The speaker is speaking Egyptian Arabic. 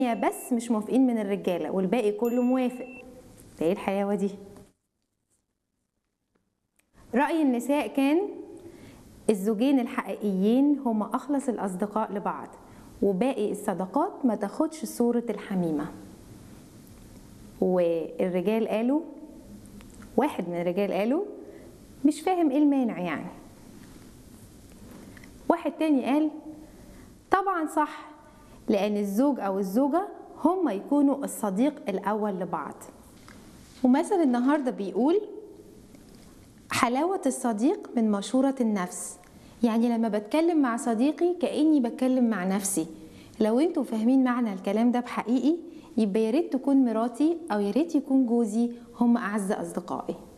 بس مش موافقين من الرجاله والباقي كله موافق ده ايه الحياوه دي راي النساء كان الزوجين الحقيقيين هما اخلص الاصدقاء لبعض وباقي الصداقات ما تاخدش صوره الحميمه والرجال قالوا واحد من الرجال قالوا مش فاهم ايه المانع يعني واحد تاني قال طبعا صح لان الزوج او الزوجه هما يكونوا الصديق الاول لبعض ومثل النهارده بيقول حلاوه الصديق من مشوره النفس يعني لما بتكلم مع صديقي كاني بتكلم مع نفسي لو انتوا فاهمين معنى الكلام ده بحقيقي يبقى يا ريت تكون مراتي او يا ريت يكون جوزي هم اعز اصدقائي